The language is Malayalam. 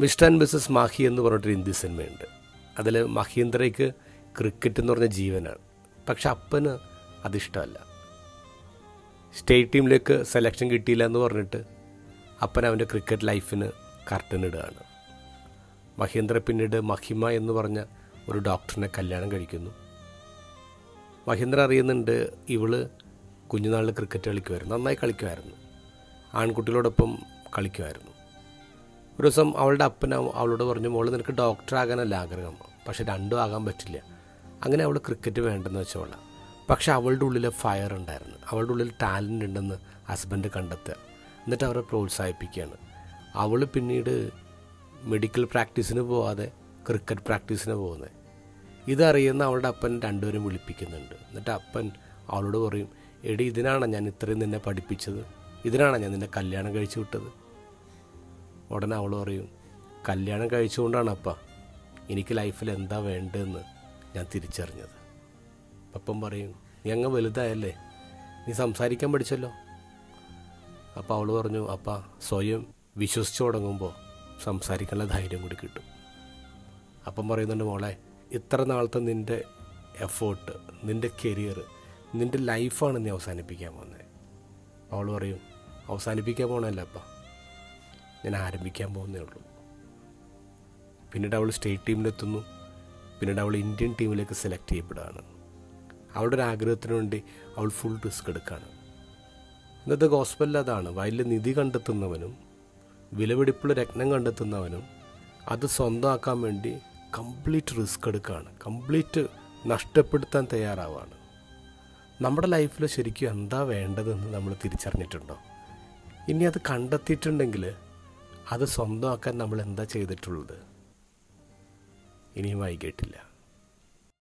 മിസ്റ്റർ ആൻഡ് മിസ്സസ് മാഹി എന്ന് പറഞ്ഞിട്ടൊരു ഹിന്ദി സിനിമയുണ്ട് അതിൽ മഹീന്ദ്രയ്ക്ക് ക്രിക്കറ്റ് എന്ന് പറഞ്ഞ ജീവനാണ് പക്ഷെ അപ്പന് അതിഷ്ടമല്ല സ്റ്റേറ്റ് ടീമിലേക്ക് സെലക്ഷൻ കിട്ടിയില്ല എന്ന് പറഞ്ഞിട്ട് അപ്പൻ അവൻ്റെ ക്രിക്കറ്റ് ലൈഫിന് കർട്ടൻ ഇടുകയാണ് മഹീന്ദ്ര പിന്നീട് മഹിമ എന്ന് പറഞ്ഞ ഒരു ഡോക്ടറിനെ കല്യാണം കഴിക്കുന്നു മഹീന്ദ്ര അറിയുന്നുണ്ട് ഇവള് കുഞ്ഞുനാളിൽ ക്രിക്കറ്റ് കളിക്കുമായിരുന്നു നന്നായി കളിക്കുമായിരുന്നു ആൺകുട്ടികളോടൊപ്പം കളിക്കുമായിരുന്നു ഒരു ദിവസം അവളുടെ അപ്പൻ അവ- അവളോട് പറഞ്ഞു മോള് നിനക്ക് ഡോക്ടർ ആകാനല്ല ആഗ്രഹം പക്ഷെ രണ്ടും ആകാൻ പറ്റില്ല അങ്ങനെ അവൾ ക്രിക്കറ്റ് വേണ്ടെന്ന് വെച്ചോളാം പക്ഷെ അവളുടെ ഉള്ളിൽ ഫയർ ഉണ്ടായിരുന്നു അവളുടെ ഉള്ളിൽ ടാലൻ്റ് ഉണ്ടെന്ന് ഹസ്ബൻഡ് കണ്ടെത്തുക എന്നിട്ട് അവരെ പ്രോത്സാഹിപ്പിക്കുകയാണ് അവൾ പിന്നീട് മെഡിക്കൽ പ്രാക്ടീസിന് പോവാതെ ക്രിക്കറ്റ് പ്രാക്ടീസിന് പോകുന്നത് ഇതറിയുന്ന അവളുടെ അപ്പൻ രണ്ടുപേരും വിളിപ്പിക്കുന്നുണ്ട് എന്നിട്ട് അപ്പൻ അവളോട് പറയും എടി ഇതിനാണ് ഞാൻ ഇത്രയും നിന്നെ പഠിപ്പിച്ചത് ഇതിനാണ് ഞാൻ നിന്നെ കല്യാണം കഴിച്ചു വിട്ടത് ഉടനെ അവൾ പറയും കല്യാണം കഴിച്ചുകൊണ്ടാണ് അപ്പ എനിക്ക് ലൈഫിൽ എന്താ വേണ്ടതെന്ന് ഞാൻ തിരിച്ചറിഞ്ഞത് അപ്പം പറയും നീ അങ്ങ് വലുതായല്ലേ നീ സംസാരിക്കാൻ പഠിച്ചല്ലോ അപ്പോൾ അവൾ പറഞ്ഞു അപ്പ സ്വയം വിശ്വസിച്ചു തുടങ്ങുമ്പോൾ സംസാരിക്കാനുള്ള ധൈര്യം കൂടി കിട്ടും അപ്പം പറയുന്നുണ്ട് മോളെ ഇത്ര നാളത്തെ നിൻ്റെ എഫേർട്ട് നിൻ്റെ കരിയർ നിൻ്റെ ലൈഫാണ് നീ അവസാനിപ്പിക്കാൻ പോകുന്നത് അവൾ പറയും അവസാനിപ്പിക്കാൻ പോകണമല്ല അപ്പ ഞാൻ ആരംഭിക്കാൻ പോകുന്നേ ഉള്ളൂ പിന്നീട് അവൾ സ്റ്റേറ്റ് ടീമിലെത്തുന്നു പിന്നീട് അവൾ ഇന്ത്യൻ ടീമിലേക്ക് സെലക്ട് ചെയ്യപ്പെടുകയാണ് അവളുടെ ഒരു ആഗ്രഹത്തിന് വേണ്ടി അവൾ ഫുൾ റിസ്ക് എടുക്കുകയാണ് ഇന്നത്തെ ഗോസ്പലിൽ അതാണ് വയലിൽ നിധി കണ്ടെത്തുന്നവനും വിലപിടിപ്പുള്ള രത്നം കണ്ടെത്തുന്നവനും അത് സ്വന്തമാക്കാൻ വേണ്ടി കംപ്ലീറ്റ് റിസ്ക് എടുക്കുകയാണ് കംപ്ലീറ്റ് നഷ്ടപ്പെടുത്താൻ തയ്യാറാവുകയാണ് നമ്മുടെ ലൈഫിൽ ശരിക്കും എന്താ വേണ്ടതെന്ന് നമ്മൾ തിരിച്ചറിഞ്ഞിട്ടുണ്ടോ ഇനി അത് കണ്ടെത്തിയിട്ടുണ്ടെങ്കിൽ അത് സ്വന്തമാക്കാൻ നമ്മൾ എന്താ ചെയ്തിട്ടുള്ളത് ഇനിയും വൈകിട്ടില്ല